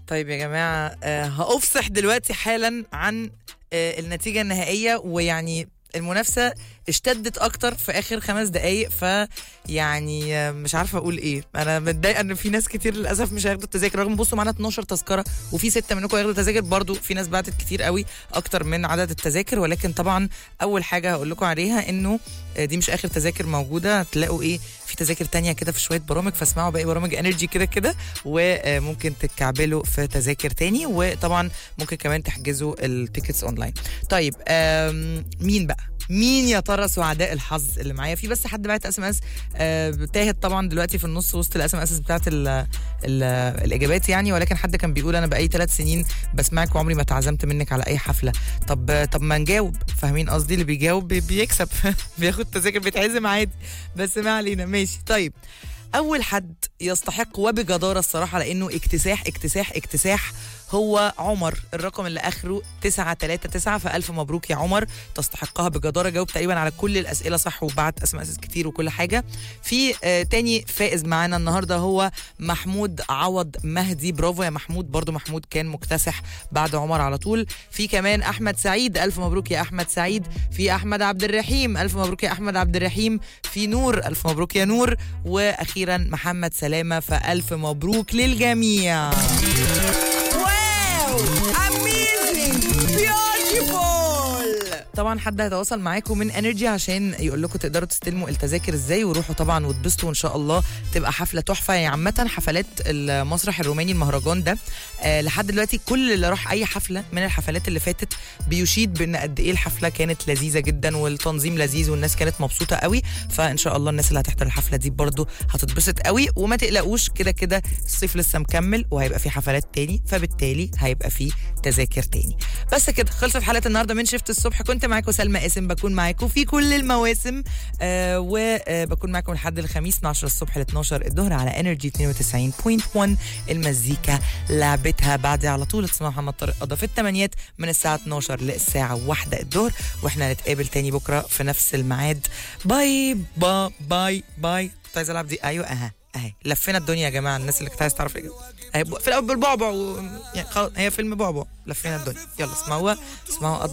طيب يا جماعة آه هأفصح دلوقتي حالا عن آه النتيجة النهائية ويعني المنافسة اشتدت أكتر في آخر خمس دقايق فيعني آه مش عارفة أقول إيه أنا متضايقة إن في ناس كتير للأسف مش هياخدوا التذاكر رغم بصوا معانا 12 تذكرة وفي ستة منكم هياخدوا تذاكر برضو في ناس بعتت كتير قوي أكتر من عدد التذاكر ولكن طبعا أول حاجة هقول لكم عليها إنه آه دي مش آخر تذاكر موجودة هتلاقوا إيه في تذاكر تانية كده في شوية برامج فاسمعوا باقي برامج انرجي كده كده وممكن تتكعبلوا في تذاكر تاني وطبعا ممكن كمان تحجزوا التيكتس اونلاين طيب آم، مين بقى مين يا ترى سعداء الحظ اللي معايا في بس حد بعت اس ام اس تاهت طبعا دلوقتي في النص وسط الاس ام اس بتاعت ال ال الاجابات يعني ولكن حد كان بيقول انا بقالي ثلاث سنين بسمعك وعمري ما اتعزمت منك على اي حفله طب طب ما نجاوب فاهمين قصدي اللي بيجاوب بي- بيكسب بياخد تذاكر بيتعزم عادي بس ما علينا ماشي طيب اول حد يستحق وبجداره الصراحه لانه اكتساح اكتساح اكتساح هو عمر الرقم اللي اخره 939 فالف مبروك يا عمر تستحقها بجداره جاوب تقريبا على كل الاسئله صح وبعت اسماء اساس كتير وكل حاجه في آه تاني فائز معانا النهارده هو محمود عوض مهدي برافو يا محمود برضو محمود كان مكتسح بعد عمر على طول في كمان احمد سعيد الف مبروك يا احمد سعيد في احمد عبد الرحيم الف مبروك يا احمد عبد الرحيم في نور الف مبروك يا نور واخيرا محمد سلامه فالف مبروك للجميع واو اميزنج بيوتيفول طبعا حد هيتواصل معاكم من انرجي عشان يقول لكم تقدروا تستلموا التذاكر ازاي وروحوا طبعا وتبسطوا وان شاء الله تبقى حفله تحفه يعني عامه حفلات المسرح الروماني المهرجان ده آه لحد دلوقتي كل اللي راح اي حفله من الحفلات اللي فاتت بيشيد بان قد ايه الحفله كانت لذيذه جدا والتنظيم لذيذ والناس كانت مبسوطه قوي فان شاء الله الناس اللي هتحضر الحفله دي برضو هتتبسط قوي وما تقلقوش كده كده الصيف لسه مكمل وهيبقى في حفلات تاني فبالتالي هيبقى في تذاكر تاني بس كده خلصت حلقه النهارده من شفت الصبح كنت معاكم سلمى قاسم بكون معاكم في كل المواسم آه وبكون معاكم لحد الخميس من 10 الصبح ل 12 الظهر على انرجي 92.1 المزيكا لعبتها بعد على طول تسمع محمد طارق قضى في الثمانيات من الساعه 12 للساعه 1 الظهر واحنا نتقابل تاني بكره في نفس الميعاد باي باي باي باي كنت عايزه العب دي ايوه اها اهي لفينا الدنيا يا جماعه الناس اللي كانت عايزه تعرف ايه اهي في الاول بالبعبع و... يعني خلاص هي فيلم بعبع لفينا الدنيا يلا اسمعوها اسمعوا